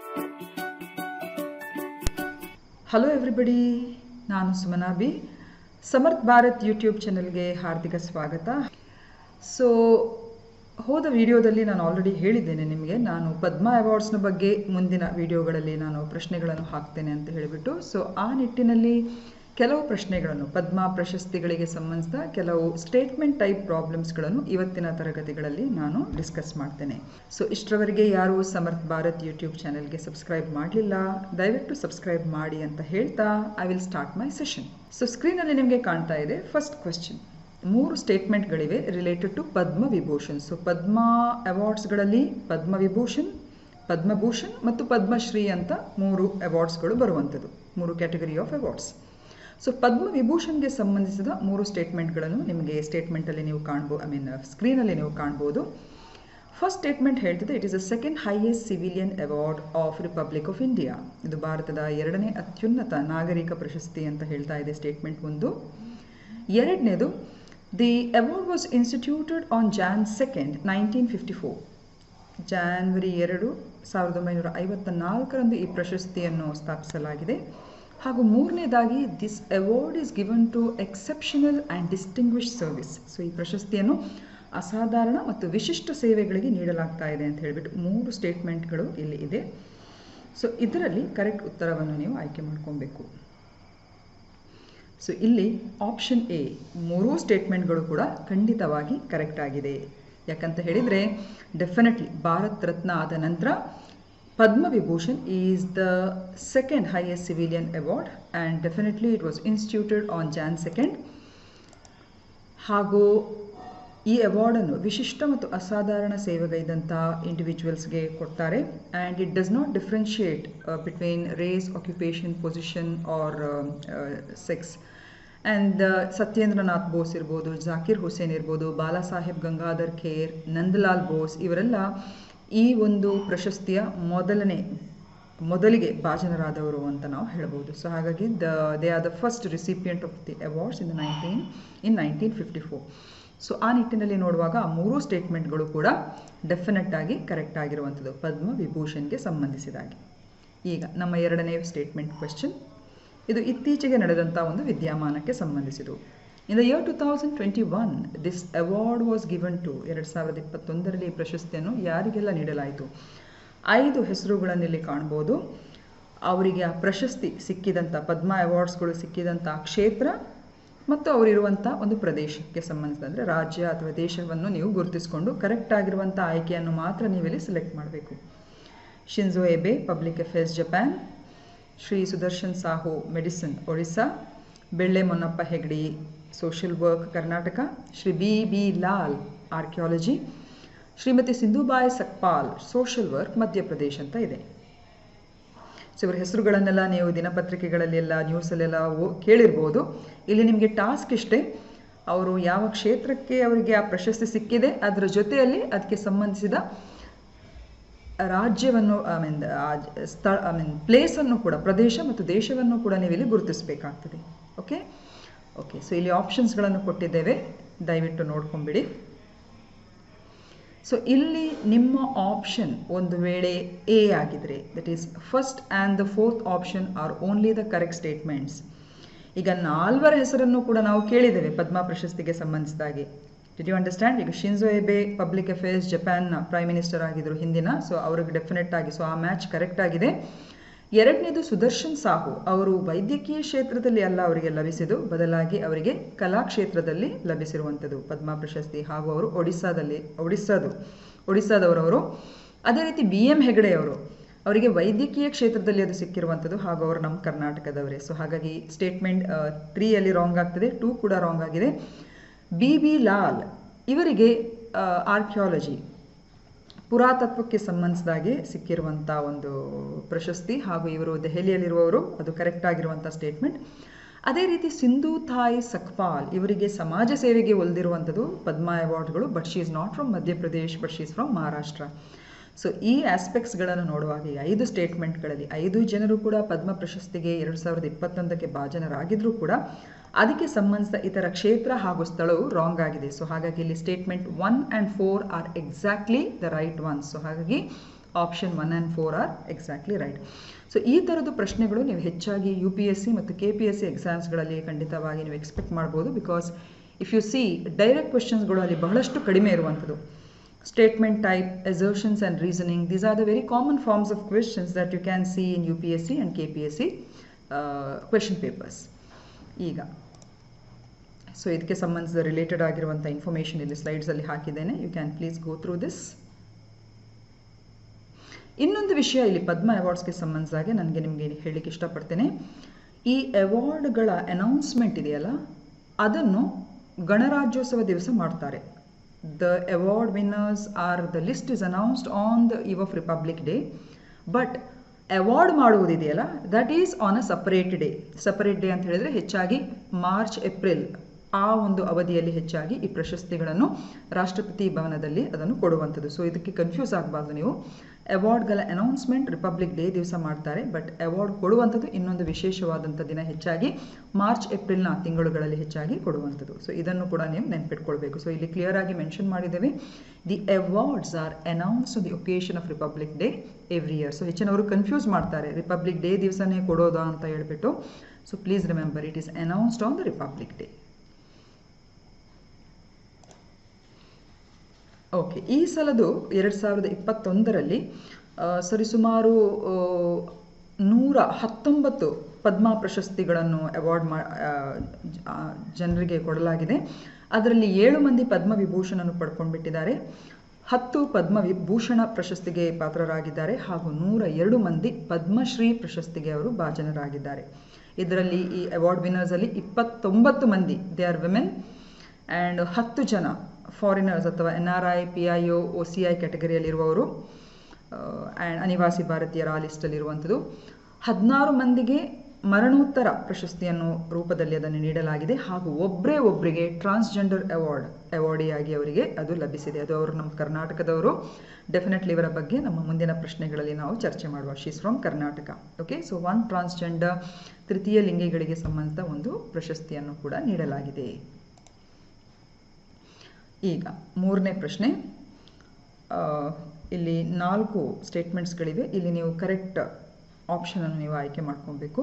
Hello everybody ನಾನು Sumana B Samarth Bharat YouTube ಚಾನಲ್ಗೆ ಹಾರ್ದಿಕ ಸ್ವಾಗತ ಸೊ ಹೋದ ವಿಡಿಯೋದಲ್ಲಿ ನಾನು ಆಲ್ರೆಡಿ ಹೇಳಿದ್ದೇನೆ ನಿಮಗೆ ನಾನು ಪದ್ಮ ಅವಾರ್ಡ್ಸ್ನ ಬಗ್ಗೆ ಮುಂದಿನ ವಿಡಿಯೋಗಳಲ್ಲಿ ನಾನು ಪ್ರಶ್ನೆಗಳನ್ನು ಹಾಕ್ತೇನೆ ಅಂತ ಹೇಳಿಬಿಟ್ಟು ಸೊ ಆ ನಿಟ್ಟಿನಲ್ಲಿ ಕೆಲವು ಪ್ರಶ್ನೆಗಳನ್ನು ಪದ್ಮ ಪ್ರಶಸ್ತಿಗಳಿಗೆ ಸಂಬಂಧಿಸಿದ ಕೆಲವು ಸ್ಟೇಟ್ಮೆಂಟ್ ಟೈಪ್ ಪ್ರಾಬ್ಲಮ್ಸ್ಗಳನ್ನು ಇವತ್ತಿನ ತರಗತಿಗಳಲ್ಲಿ ನಾನು ಡಿಸ್ಕಸ್ ಮಾಡ್ತೇನೆ ಸೊ ಇಷ್ಟರವರೆಗೆ ಯಾರು ಸಮರ್ಥ್ ಭಾರತ್ ಯೂಟ್ಯೂಬ್ ಚಾನೆಲ್ಗೆ ಸಬ್ಸ್ಕ್ರೈಬ್ ಮಾಡಲಿಲ್ಲ ದಯವಿಟ್ಟು ಸಬ್ಸ್ಕ್ರೈಬ್ ಮಾಡಿ ಅಂತ ಹೇಳ್ತಾ I will start my session so ಸ್ಕ್ರೀನಲ್ಲಿ ನಿಮಗೆ ಕಾಣ್ತಾ ಇದೆ ಫಸ್ಟ್ ಕ್ವೆಶ್ಚನ್ ಮೂರು ಸ್ಟೇಟ್ಮೆಂಟ್ಗಳಿವೆ related to Padma Vibhushan so Padma ಅವಾರ್ಡ್ಸ್ಗಳಲ್ಲಿ ಪದ್ಮ ವಿಭೂಷಣ್ ಪದ್ಮಭೂಷಣ್ ಮತ್ತು ಪದ್ಮಶ್ರೀ ಅಂತ ಮೂರು ಅವಾರ್ಡ್ಸ್ಗಳು ಬರುವಂಥದ್ದು ಮೂರು category of awards so Padma ವಿಭೂಷಣ್ಗೆ ಸಂಬಂಧಿಸಿದ ಮೂರು ಸ್ಟೇಟ್ಮೆಂಟ್ಗಳನ್ನು ನಿಮಗೆ ಸ್ಟೇಟ್ಮೆಂಟಲ್ಲಿ ನೀವು ಕಾಣ್ಬೋದು ಐ ಮೀನ್ ಸ್ಕ್ರೀನಲ್ಲಿ ನೀವು ಕಾಣ್ಬೋದು ಫಸ್ಟ್ ಸ್ಟೇಟ್ಮೆಂಟ್ ಹೇಳ್ತಿದೆ it is the second highest civilian award of republic of India ಇದು ಭಾರತದ ಎರಡನೇ ಅತ್ಯುನ್ನತ ನಾಗರಿಕ ಪ್ರಶಸ್ತಿ ಅಂತ ಹೇಳ್ತಾ ಇದೆ ಸ್ಟೇಟ್ಮೆಂಟ್ ಒಂದು ಎರಡನೇದು the award was instituted on Jan second nineteen fifty four ಜಾನ್ವರಿ ಎರಡು ಸಾವಿರದ ಒಂಬೈನೂರ ಐವತ್ತ ನಾಲ್ಕರಂದು ಈ ಪ್ರಶಸ್ತಿಯನ್ನು ಸ್ಥಾಪಿಸಲಾಗಿದೆ ಹಾಗೂ ಮೂರನೇದಾಗಿ this award is given to exceptional and distinguish service so ಈ ಪ್ರಶಸ್ತಿಯನ್ನು ಅಸಾಧಾರಣ ಮತ್ತು ವಿಶಿಷ್ಟ ಸೇವೆಗಳಿಗೆ ನೀಡಲಾಗ್ತಾ ಇದೆ ಅಂತ ಹೇಳಿಬಿಟ್ಟು ಮೂರು ಸ್ಟೇಟ್ಮೆಂಟ್ಗಳು ಇಲ್ಲಿ ಇದೆ ಸೊ ಇದರಲ್ಲಿ ಕರೆಕ್ಟ್ ಉತ್ತರವನ್ನು ನೀವು ಆಯ್ಕೆ ಮಾಡ್ಕೊಬೇಕು ಸೊ ಇಲ್ಲಿ ಆಪ್ಷನ್ ಎ ಮೂರೂ ಸ್ಟೇಟ್ಮೆಂಟ್ಗಳು ಕೂಡ ಖಂಡಿತವಾಗಿ ಕರೆಕ್ಟ್ ಆಗಿದೆ ಯಾಕಂತ ಹೇಳಿದರೆ ಡೆಫಿನೆಟ್ಲಿ ಭಾರತ್ ರತ್ನ ಆದ ನಂತರ Padma Vibhushan is the second highest civilian award and definitely it was instituted on Jan second ಹಾಗೂ ಈ ಅವಾರ್ಡನ್ನು ವಿಶಿಷ್ಟ ಮತ್ತು ಅಸಾಧಾರಣ ಸೇವೆಗೈದಂಥ ಇಂಡಿವಿಜುವಲ್ಸ್ಗೆ ಕೊಡ್ತಾರೆ and it does not differentiate between race occupation position or sex and Satyendranath Bose ಇರ್ಬೋದು ಜಾಕಿರ್ ಹುಸೇನ್ ಇರ್ಬೋದು ಬಾಲಾ ಸಾಹೇಬ್ ಗಂಗಾಧರ್ ಖೇರ್ ನಂದಲಾಲ್ ಬೋಸ್ ಇವರೆಲ್ಲ ಈ ಒಂದು ಪ್ರಶಸ್ತಿಯ ಮೊದಲನೇ ಮೊದಲಿಗೆ ಭಾಜನರಾದವರು ಅಂತ ನಾವು ಹೇಳ್ಬೋದು ಸೊ ಹಾಗಾಗಿ the they are the first recipient of the awards in nineteen in nineteen fifty four so ಆ ನಿಟ್ಟಿನಲ್ಲಿ ನೋಡುವಾಗ ಆ ಮೂರೂ ಸ್ಟೇಟ್ಮೆಂಟ್ಗಳು ಕೂಡ ಡೆಫಿನೆಟ್ ಆಗಿ ಕರೆಕ್ಟ್ ಆಗಿರುವಂಥದ್ದು ಪದ್ಮ ವಿಭೂಷಣ್ಗೆ ಸಂಬಂಧಿಸಿದಾಗೆ ಈಗ ನಮ್ಮ ಎರಡನೇ ಸ್ಟೇಟ್ಮೆಂಟ್ ಕ್ವೆಶ್ಚನ್ ಇದು ಇತ್ತೀಚೆಗೆ ನಡೆದಂಥ ಒಂದು ವಿದ್ಯಮಾನಕ್ಕೆ ಸಂಬಂಧಿಸಿದು in the year two thousand twenty one this award was given to ಎರಡು ಸಾವಿರದ ಇಪ್ಪತ್ತೊಂದರಲ್ಲಿ ಈ ಪ್ರಶಸ್ತಿಯನ್ನು ಯಾರಿಗೆಲ್ಲ ನೀಡಲಾಯಿತು ಐದು ಹೆಸರುಗಳನ್ನು ಇಲ್ಲಿ ಕಾಣ್ಬೋದು ಅವರಿಗೆ ಆ ಪ್ರಶಸ್ತಿ ಸಿಕ್ಕಿದಂಥ ಪದ್ಮ ಅವಾರ್ಡ್ಸ್ಗಳು ಸಿಕ್ಕಿದಂಥ ಕ್ಷೇತ್ರ ಮತ್ತು ಅವರಿರುವಂಥ ಒಂದು ಪ್ರದೇಶಕ್ಕೆ ಸಂಬಂಧಿಸಿದ ಅಂದರೆ ರಾಜ್ಯ ಅಥವಾ ದೇಶವನ್ನು ನೀವು ಗುರುತಿಸಿಕೊಂಡು ಕರೆಕ್ಟ್ ಆಗಿರುವಂಥ ಆಯ್ಕೆಯನ್ನು ಮಾತ್ರ ನೀವಿಲ್ಲಿ ಸೆಲೆಕ್ಟ್ ಮಾಡಬೇಕು Shinzo Abe public affairs Japan Shri Sudarshan Sahu medicine Odisha Belle Monappa Hegde social work Karnataka Shri B B Lal archaeology Shrimati Sindhubai Sapkal social work Madhya Pradesh ಅಂತ ಇದೆ ಸೊ ಇವರ ಹೆಸರುಗಳನ್ನೆಲ್ಲ ನೀವು ದಿನಪತ್ರಿಕೆಗಳಲ್ಲೆಲ್ಲ ನ್ಯೂಸಲ್ಲೆಲ್ಲ ಓ ಕೇಳಿರ್ಬೋದು ಇಲ್ಲಿ ನಿಮಗೆ ಟಾಸ್ಕ್ ಇಷ್ಟೇ ಅವರು ಯಾವ ಕ್ಷೇತ್ರಕ್ಕೆ ಅವರಿಗೆ ಆ ಪ್ರಶಸ್ತಿ ಸಿಕ್ಕಿದೆ ಅದರ ಜೊತೆಯಲ್ಲಿ ಅದಕ್ಕೆ ಸಂಬಂಧಿಸಿದ ರಾಜ್ಯವನ್ನು ಐ ಮೀನ್ ಸ್ಥಳ ಐ ಮೀನ್ ಪ್ಲೇಸನ್ನು ಕೂಡ ಪ್ರದೇಶ ಮತ್ತು ದೇಶವನ್ನು ಕೂಡ ನೀವು ಇಲ್ಲಿ ಗುರುತಿಸಬೇಕಾಗ್ತದೆ ಓಕೆ ಓಕೆ ಸೊ ಇಲ್ಲಿ ಆಪ್ಷನ್ಸ್ಗಳನ್ನು ಕೊಟ್ಟಿದ್ದೇವೆ ದಯವಿಟ್ಟು ನೋಡ್ಕೊಂಬಿಡಿ ಸೊ ಇಲ್ಲಿ ನಿಮ್ಮ ಆಪ್ಷನ್ ಒಂದು ವೇಳೆ ಎ ಆಗಿದ್ರೆ that is first and the fourth option are only the correct statements ಈಗ ನಾಲ್ವರ ಹೆಸರನ್ನು ಕೂಡ ನಾವು ಕೇಳಿದ್ದೇವೆ ಪದ್ಮ ಪ್ರಶಸ್ತಿಗೆ ಸಂಬಂಧಿಸಿದಾಗೆ ಡಿಡ್ ಯು ಅಂಡರ್ಸ್ಟ್ಯಾಂಡ್ ಈಗ ಶಿನ್ಜೋ ಎಬೆ ಪಬ್ಲಿಕ್ ಅಫೇರ್ಸ್ ಜಪಾನ್ನ ಪ್ರೈಮ್ ಮಿನಿಸ್ಟರ್ ಆಗಿದ್ದರು ಹಿಂದಿನ ಸೊ ಅವ್ರಿಗೆ ಡೆಫಿನೆಟ್ ಆಗಿ ಸೊ ಆ ಮ್ಯಾಚ್ ಕರೆಕ್ಟ್ ಆಗಿದೆ ಎರಡನೇದು ಸುದರ್ಶನ್ ಸಾಹು ಅವರು ವೈದ್ಯಕೀಯ ಕ್ಷೇತ್ರದಲ್ಲಿ ಅಲ್ಲ ಅವರಿಗೆ ಲಭಿಸಿದ್ದು ಬದಲಾಗಿ ಅವರಿಗೆ ಕಲಾ ಕ್ಷೇತ್ರದಲ್ಲಿ ಲಭಿಸಿರುವಂಥದ್ದು ಪದ್ಮ ಪ್ರಶಸ್ತಿ ಹಾಗೂ ಅವರು ಒಡಿಸ್ಸಾದಲ್ಲಿ ಒಡಿಸ್ಸಾದು ಒಡಿಸ್ಸಾದವರವರು ಅದೇ ರೀತಿ ಬಿ ಎಂ ಹೆಗಡೆ ಅವರು ಅವರಿಗೆ ವೈದ್ಯಕೀಯ ಕ್ಷೇತ್ರದಲ್ಲಿ ಅದು ಸಿಕ್ಕಿರುವಂಥದ್ದು ಹಾಗೂ ಅವರು ನಮ್ಮ ಕರ್ನಾಟಕದವರೇ ಸೊ ಹಾಗಾಗಿ ಸ್ಟೇಟ್ಮೆಂಟ್ ತ್ರೀಯಲ್ಲಿ ರಾಂಗ್ ಆಗ್ತದೆ ಟೂ ಕೂಡ ರಾಂಗ್ ಆಗಿದೆ ಬಿ ಬಿ ಲಾಲ್ ಇವರಿಗೆ ಆರ್ಕಿಯಾಲಜಿ ಪುರಾತತ್ವಕ್ಕೆ ಸಂಬಂಧಿಸಿದಾಗೆ ಸಿಕ್ಕಿರುವಂಥ ಒಂದು ಪ್ರಶಸ್ತಿ ಹಾಗೂ ಇವರು ದೆಹಲಿಯಲ್ಲಿರುವವರು ಅದು ಕರೆಕ್ಟ್ ಆಗಿರುವಂಥ ಸ್ಟೇಟ್ಮೆಂಟ್ ಅದೇ ರೀತಿ ಸಿಂಧು ಥಾಯ್ ಸಕ್ಪಾಲ್ ಇವರಿಗೆ ಸಮಾಜ ಸೇವೆಗೆ ಒಲ್ದಿರುವಂಥದ್ದು ಪದ್ಮ ಅವಾರ್ಡ್ಗಳು but she is not from Madhya Pradesh but she is from Maharashtra so ಈ ಆಸ್ಪೆಕ್ಟ್ಸ್ಗಳನ್ನು ನೋಡುವಾಗ ಈ ಐದು ಸ್ಟೇಟ್ಮೆಂಟ್ಗಳಲ್ಲಿ ಐದು ಜನರು ಕೂಡ ಪದ್ಮ ಪ್ರಶಸ್ತಿಗೆ ಎರಡು ಸಾವಿರದ ಇಪ್ಪತ್ತೊಂದಕ್ಕೆ ಭಾಜನರಾಗಿದ್ದರೂ ಕೂಡ ಅದಕ್ಕೆ ಸಂಬಂಧಿಸಿದ ಇತರ ಕ್ಷೇತ್ರ ಹಾಗೂ ಸ್ಥಳವು ರಾಂಗ್ ಆಗಿದೆ ಸೊ ಹಾಗಾಗಿ ಇಲ್ಲಿ statement one and four are exactly the right one so ಹಾಗಾಗಿ option one and four are exactly right so ಈ ಥರದ್ದು ಪ್ರಶ್ನೆಗಳು ನೀವು ಹೆಚ್ಚಾಗಿ ಯು ಪಿ ಎಸ್ ಸಿ ಮತ್ತು ಕೆ ಪಿ ಎಸ್ ಸಿ ಎಕ್ಸಾಮ್ಸ್ಗಳಲ್ಲಿ ಖಂಡಿತವಾಗಿ ನೀವು ಎಕ್ಸ್ಪೆಕ್ಟ್ ಮಾಡ್ಬೋದು because if you see direct ಕ್ವೆಶನ್ಸ್ಗಳು ಅಲ್ಲಿ ಬಹಳಷ್ಟು ಕಡಿಮೆ ಇರುವಂಥದ್ದು statement type, assertions and reasoning. These are the very common forms of questions that you can see in UPSC and KPSC uh, question papers. ಈಗ ಸೊ ಇದಕ್ಕೆ ಸಂಬಂಧಿಸಿದ related ಆಗಿರುವಂಥ information ಇಲ್ಲಿ ಸ್ಲೈಡ್ಸಲ್ಲಿ ಹಾಕಿದ್ದೇನೆ you can please go through this ಇನ್ನೊಂದು ವಿಷಯ ಇಲ್ಲಿ ಪದ್ಮ ಅವಾರ್ಡ್ಸ್ಗೆ ಸಂಬಂಧಿಸಿದಾಗೆ ನನಗೆ ನಿಮಗೆ ಹೇಳಲಿಕ್ಕೆ ಇಷ್ಟಪಡ್ತೇನೆ ಈ ಅವಾರ್ಡ್ಗಳ ಅನೌನ್ಸ್ಮೆಂಟ್ ಇದೆಯಲ್ಲ ಅದನ್ನು ಗಣರಾಜ್ಯೋತ್ಸವ ದಿವಸ ಮಾಡ್ತಾರೆ the award winners are the list is announced on the eve of republic day but award ಮಾಡುವುದಿದೆಯಲ್ಲ that is on a separate day separate day ಅಂತ ಹೇಳಿದ್ರೆ ಹೆಚ್ಚಾಗಿ ಮಾರ್ಚ್ ಏಪ್ರಿಲ್ ಆ ಒಂದು ಅವಧಿಯಲ್ಲಿ ಹೆಚ್ಚಾಗಿ ಈ ಪ್ರಶಸ್ತಿಗಳನ್ನು ರಾಷ್ಟ್ರಪತಿ ಭವನದಲ್ಲಿ ಅದನ್ನು ಕೊಡುವಂಥದ್ದು ಸೊ ಇದಕ್ಕೆ ಕನ್ಫ್ಯೂಸ್ ಆಗಬಾರ್ದು ನೀವು ಅವಾರ್ಡ್ಗಳ ಅನೌನ್ಸ್ಮೆಂಟ್ ರಿಪಬ್ಲಿಕ್ ಡೇ ದಿವಸ ಮಾಡ್ತಾರೆ ಬಟ್ ಅವಾರ್ಡ್ ಕೊಡುವಂಥದ್ದು ಇನ್ನೊಂದು ವಿಶೇಷವಾದಂಥ ದಿನ ಹೆಚ್ಚಾಗಿ ಮಾರ್ಚ್ ಏಪ್ರಿಲ್ನ ತಿಂಗಳುಗಳಲ್ಲಿ ಹೆಚ್ಚಾಗಿ ಕೊಡುವಂಥದ್ದು ಸೊ ಇದನ್ನು ಕೂಡ ನೀವು ನೆನ್ಪಿಟ್ಕೊಳ್ಬೇಕು ಸೊ ಇಲ್ಲಿ ಕ್ಲಿಯರ್ ಆಗಿ ಮೆನ್ಷನ್ ಮಾಡಿದ್ದೇವೆ the awards are announce the occasion of republic day every year so ಹೆಚ್ಚಿನವರು ಕನ್ಫ್ಯೂಸ್ ಮಾಡ್ತಾರೆ ರಿಪಬ್ಲಿಕ್ ಡೇ ದಿವಸನೇ ಕೊಡೋದಾ ಅಂತ ಹೇಳ್ಬಿಟ್ಟು so please remember it is announced on the republic day okay ಈ ಸಲದು ಎರಡು ಸಾವಿರದ ಇಪ್ಪತ್ತೊಂದರಲ್ಲಿ ಸರಿಸುಮಾರು ನೂರ ಹತ್ತೊಂಬತ್ತು ಪದ್ಮ ಪ್ರಶಸ್ತಿಗಳನ್ನು ಅವಾರ್ಡ್ ಮಾ ಜನರಿಗೆ ಕೊಡಲಾಗಿದೆ ಅದರಲ್ಲಿ ಏಳು ಮಂದಿ ಪದ್ಮ ವಿಭೂಷಣನ್ನು ಪಡ್ಕೊಂಡ್ಬಿಟ್ಟಿದ್ದಾರೆ ಹತ್ತು ಪದ್ಮ ವಿಭೂಷಣ ಪ್ರಶಸ್ತಿಗೆ ಪಾತ್ರರಾಗಿದ್ದಾರೆ ಹಾಗೂ ನೂರ ಎರಡು ಮಂದಿ ಪದ್ಮಶ್ರೀ ಪ್ರಶಸ್ತಿಗೆ ಅವರು ಭಾಜನರಾಗಿದ್ದಾರೆ ಇದರಲ್ಲಿ ಈ ಅವಾರ್ಡ್ ವಿನ್ನರ್ಸಲ್ಲಿ ಇಪ್ಪತ್ತೊಂಬತ್ತು ಮಂದಿ ದೇ ಆರ್ ವಿಮೆನ್ ಆ್ಯಂಡ್ ಹತ್ತು ಜನ ಫಾರಿನರ್ಸ್ ಅಥವಾ N R I P I O O C I ಕ್ಯಾಟಗರಿಯಲ್ಲಿರುವವರು ಆ್ಯಂಡ್ ಅನಿವಾಸಿ ಭಾರತೀಯರ ಆ ಲಿಸ್ಟಲ್ಲಿರುವಂಥದ್ದು ಹದಿನಾರು ಮಂದಿಗೆ ಮರಣೋತ್ತರ ಪ್ರಶಸ್ತಿಯನ್ನು ರೂಪದಲ್ಲಿ ಅದನ್ನು ನೀಡಲಾಗಿದೆ ಹಾಗೂ ಒಬ್ಬರೇ ಒಬ್ಬರಿಗೆ ಟ್ರಾನ್ಸ್ಜೆಂಡರ್ ಅವಾರ್ಡ್ ಅವಾರ್ಡಿಯಾಗಿ ಅವರಿಗೆ ಅದು ಲಭಿಸಿದೆ ಅದು ಅವರು ನಮ್ಮ ಕರ್ನಾಟಕದವರು ಡೆಫಿನೆಟ್ಲಿ ಇವರ ಬಗ್ಗೆ ನಮ್ಮ ಮುಂದಿನ ಪ್ರಶ್ನೆಗಳಲ್ಲಿ ನಾವು ಚರ್ಚೆ ಮಾಡುವ she's from Karnataka okay so one transgender ತೃತೀಯ ಲಿಂಗಿಗಳಿಗೆ ಸಂಬಂಧಿಸಿದ ಒಂದು ಪ್ರಶಸ್ತಿಯನ್ನು ಕೂಡ ನೀಡಲಾಗಿದೆ ಈಗ ಮೂರನೇ ಪ್ರಶ್ನೆ ಇಲ್ಲಿ ನಾಲ್ಕು ಸ್ಟೇಟ್ಮೆಂಟ್ಸ್ಗಳಿವೆ ಇಲ್ಲಿ ನೀವು ಕರೆಕ್ಟ್ ಆಪ್ಷನನ್ನು ನೀವು ಆಯ್ಕೆ ಮಾಡ್ಕೊಬೇಕು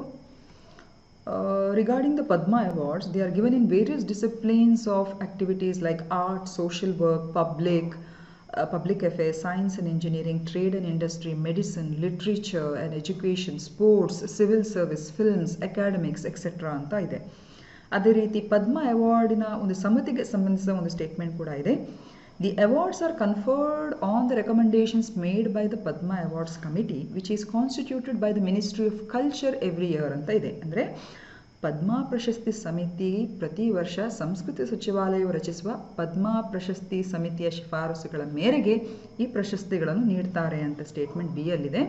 regarding the Padma awards they are given in various disciplines of activities like art social work public public affairs science and engineering trade and industry medicine literature and education sports civil service films academics etcetera ಅಂತ ಇದೆ ಅದೇ ರೀತಿ ಪದ್ಮ ಅವಾರ್ಡಿನ ಒಂದು ಸಮಿತಿಗೆ ಸಂಬಂಧಿಸಿದ ಒಂದು statement ಕೂಡ ಇದೆ the awards are conferred on the recommendations made by the Padma awards committee which is constituted by the ministry of culture every year ಅಂತ ಇದೆ ಅಂದರೆ ಪದ್ಮ ಪ್ರಶಸ್ತಿ ಸಮಿತಿ ಪ್ರತಿ ವರ್ಷ ಸಂಸ್ಕೃತಿ ಸಚಿವಾಲಯವು ರಚಿಸುವ ಪದ್ಮ ಪ್ರಶಸ್ತಿ ಸಮಿತಿಯ ಶಿಫಾರಸುಗಳ ಮೇರೆಗೆ ಈ ಪ್ರಶಸ್ತಿಗಳನ್ನು ನೀಡ್ತಾರೆ ಅಂತ ಸ್ಟೇಟ್ಮೆಂಟ್ ಬಿ ಯಲ್ಲಿದೆ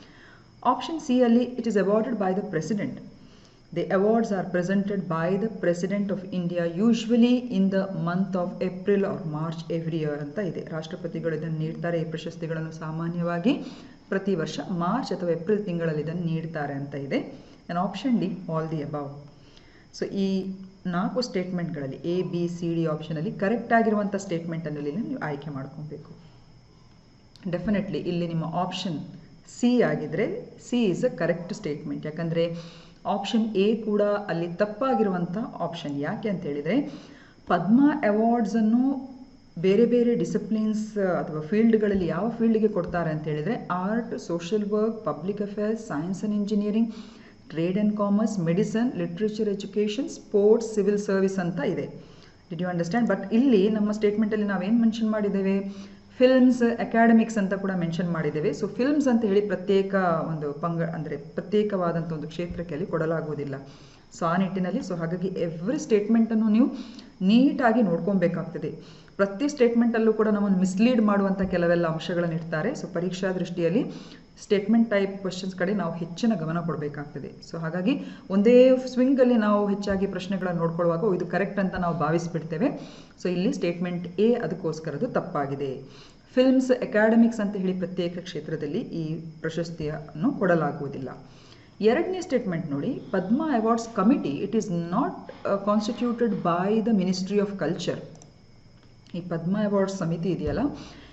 ಆಪ್ಷನ್ ಸಿ ಅಲ್ಲಿ it is awarded by the president The awards are presented by the President of India usually in the month of April or March every year ಅಂತ ಇದೆ ರಾಷ್ಟ್ರಪತಿಗಳು ಇದನ್ನು ನೀಡ್ತಾರೆ ಈ ಪ್ರಶಸ್ತಿಗಳನ್ನು ಸಾಮಾನ್ಯವಾಗಿ ಪ್ರತಿ ವರ್ಷ ಮಾರ್ಚ್ ಅಥವಾ ಏಪ್ರಿಲ್ ತಿಂಗಳಲ್ಲಿ ಇದನ್ನು ನೀಡ್ತಾರೆ ಅಂತ ಇದೆ and option D all the above so ಈ ನಾಲ್ಕು ಸ್ಟೇಟ್ಮೆಂಟ್ಗಳಲ್ಲಿ ಎ ಬಿ ಸಿ ಡಿ ಆಪ್ಷನಲ್ಲಿ ಕರೆಕ್ಟ್ ಆಗಿರುವಂಥ ಸ್ಟೇಟ್ಮೆಂಟನ್ನು ನೀವು ಆಯ್ಕೆ ಮಾಡ್ಕೊಬೇಕು ಡೆಫಿನೆಟ್ಲಿ ಇಲ್ಲಿ ನಿಮ್ಮ ಆಪ್ಷನ್ ಸಿ ಆಗಿದ್ರೆ C is a correct statement ಯಾಕಂದರೆ ಆಪ್ಷನ್ ಎ ಕೂಡ ಅಲ್ಲಿ ತಪ್ಪಾಗಿರುವಂಥ ಆಪ್ಷನ್ ಯಾಕೆ ಅಂತ ಹೇಳಿದರೆ ಪದ್ಮ ಅವಾರ್ಡ್ಸನ್ನು ಬೇರೆ ಬೇರೆ ಡಿಸಿಪ್ಲಿನ್ಸ್ ಅಥವಾ ಫೀಲ್ಡ್ಗಳಲ್ಲಿ ಯಾವ ಫೀಲ್ಡ್ಗೆ ಕೊಡ್ತಾರೆ ಅಂತ ಹೇಳಿದರೆ art social work public affairs science and engineering trade and commerce medicine literature education sports civil service ಅಂತ ಇದೆ ಡಿಡ್ ಯು ಅಂಡರ್ಸ್ಟ್ಯಾಂಡ್ ಬಟ್ ಇಲ್ಲಿ ನಮ್ಮ ಸ್ಟೇಟ್ಮೆಂಟಲ್ಲಿ ನಾವೇನು ಮೆನ್ಷನ್ ಮಾಡಿದ್ದೇವೆ ಫಿಲ್ಮ್ಸ್ ಅಕಾಡೆಮಿಕ್ಸ್ ಅಂತ ಕೂಡ ಮೆನ್ಷನ್ ಮಾಡಿದ್ದೇವೆ ಸೊ ಫಿಲ್ಮ್ಸ್ ಅಂತ ಹೇಳಿ ಪ್ರತ್ಯೇಕ ಒಂದು ಪಂಗ ಅಂದರೆ ಪ್ರತ್ಯೇಕವಾದಂಥ ಒಂದು ಕ್ಷೇತ್ರಕ್ಕೆ ಅಲ್ಲಿ ಕೊಡಲಾಗುವುದಿಲ್ಲ ಸೊ ಆ ನಿಟ್ಟಿನಲ್ಲಿ ಸೊ ಹಾಗಾಗಿ ಎವ್ರಿ ಸ್ಟೇಟ್ಮೆಂಟನ್ನು ನೀವು ನೀಟಾಗಿ ನೋಡ್ಕೊಬೇಕಾಗ್ತದೆ ಪ್ರತಿ ಸ್ಟೇಟ್ಮೆಂಟಲ್ಲೂ ಕೂಡ ನಮ್ಮನ್ನು ಮಿಸ್ಲೀಡ್ ಮಾಡುವಂಥ ಕೆಲವೆಲ್ಲ ಅಂಶಗಳನ್ನು ಇಡ್ತಾರೆ ಸೊ ಪರೀಕ್ಷಾ ದೃಷ್ಟಿಯಲ್ಲಿ ಸ್ಟೇಟ್ಮೆಂಟ್ ಟೈಪ್ ಕ್ವಶನ್ಸ್ ಕಡೆ ನಾವು ಹೆಚ್ಚಿನ ಗಮನ ಕೊಡಬೇಕಾಗ್ತದೆ ಸೊ ಹಾಗಾಗಿ ಒಂದೇ ಸ್ವಿಂಗಲ್ಲಿ ನಾವು ಹೆಚ್ಚಾಗಿ ಪ್ರಶ್ನೆಗಳನ್ನು ನೋಡ್ಕೊಳ್ಳುವಾಗ ಇದು ಕರೆಕ್ಟ್ ಅಂತ ನಾವು ಭಾವಿಸ್ಬಿಡ್ತೇವೆ ಸೊ ಇಲ್ಲಿ ಸ್ಟೇಟ್ಮೆಂಟ್ ಎ ಅದಕ್ಕೋಸ್ಕರದು ತಪ್ಪಾಗಿದೆ ಫಿಲ್ಮ್ಸ್ ಅಕಾಡೆಮಿಕ್ಸ್ ಅಂತ ಹೇಳಿ ಪ್ರತ್ಯೇಕ ಕ್ಷೇತ್ರದಲ್ಲಿ ಈ ಪ್ರಶಸ್ತಿಯನ್ನು ಕೊಡಲಾಗುವುದಿಲ್ಲ ಎರಡನೇ ಸ್ಟೇಟ್ಮೆಂಟ್ ನೋಡಿ Padma awards committee it is not constituted by the ministry of culture ಈ ಪದ್ಮ ಅವಾರ್ಡ್ಸ್ ಸಮಿತಿ ಇದೆಯಲ್ಲ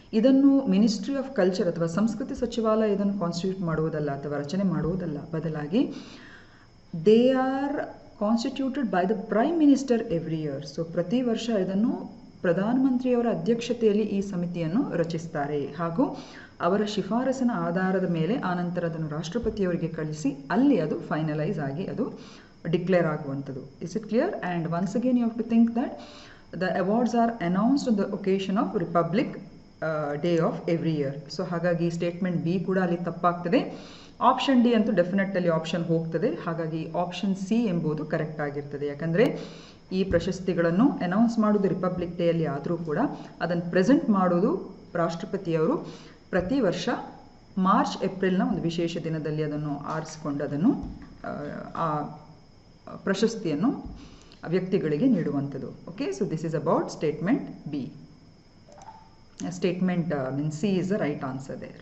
ಇದನ್ನು ಮಿನಿಸ್ಟ್ರಿ ಆಫ್ ಕಲ್ಚರ್ ಅಥವಾ ಸಂಸ್ಕೃತಿ ಸಚಿವಾಲಯ ಇದನ್ನು ಕಾನ್ಸ್ಟಿಟ್ಯೂಟ್ ಮಾಡುವುದಲ್ಲ ಅಥವಾ ರಚನೆ ಮಾಡುವುದಲ್ಲ ಬದಲಾಗಿ they are constituted by the prime minister every year so ಪ್ರತಿ ವರ್ಷ ಇದನ್ನು ಪ್ರಧಾನಮಂತ್ರಿಯವರ ಅಧ್ಯಕ್ಷತೆಯಲ್ಲಿ ಈ ಸಮಿತಿಯನ್ನು ರಚಿಸ್ತಾರೆ ಹಾಗೂ ಅವರ ಶಿಫಾರಸಿನ ಆಧಾರದ ಮೇಲೆ ಆನಂತರ ಅದನ್ನು ರಾಷ್ಟ್ರಪತಿಯವರಿಗೆ ಕಳಿಸಿ ಅಲ್ಲಿ ಅದು ಫೈನಲೈಸ್ ಆಗಿ ಅದು ಡಿಕ್ಲೇರ್ ಆಗುವಂಥದ್ದು is it clear and once again you have to think that the awards are announced on the occasion of republic day of every year so ಹಾಗಾಗಿ ಸ್ಟೇಟ್ಮೆಂಟ್ ಬಿ ಕೂಡ ಅಲ್ಲಿ ತಪ್ಪಾಗ್ತದೆ ಆಪ್ಷನ್ ಡಿ ಅಂತೂ definite ಅಲ್ಲಿ option ಹೋಗ್ತದೆ ಹಾಗಾಗಿ option C ಎಂಬುದು correct ಆಗಿರ್ತದೆ ಯಾಕಂದರೆ ಈ ಪ್ರಶಸ್ತಿಗಳನ್ನು ಅನೌನ್ಸ್ ಮಾಡೋದು ರಿಪಬ್ಲಿಕ್ ಡೇಯಲ್ಲಿ ಆದರೂ ಕೂಡ ಅದನ್ನು ಪ್ರೆಸೆಂಟ್ ಮಾಡೋದು ರಾಷ್ಟ್ರಪತಿಯವರು ಪ್ರತಿ ವರ್ಷ ಮಾರ್ಚ್ ಏಪ್ರಿಲ್ನ ಒಂದು ವಿಶೇಷ ದಿನದಲ್ಲಿ ಅದನ್ನು ಆರಿಸಿಕೊಂಡು ಅದನ್ನು ಆ ಪ್ರಶಸ್ತಿಯನ್ನು ವ್ಯಕ್ತಿಗಳಿಗೆ ನೀಡುವಂಥದ್ದು okay so this is about statement B statement mean C is the right answer there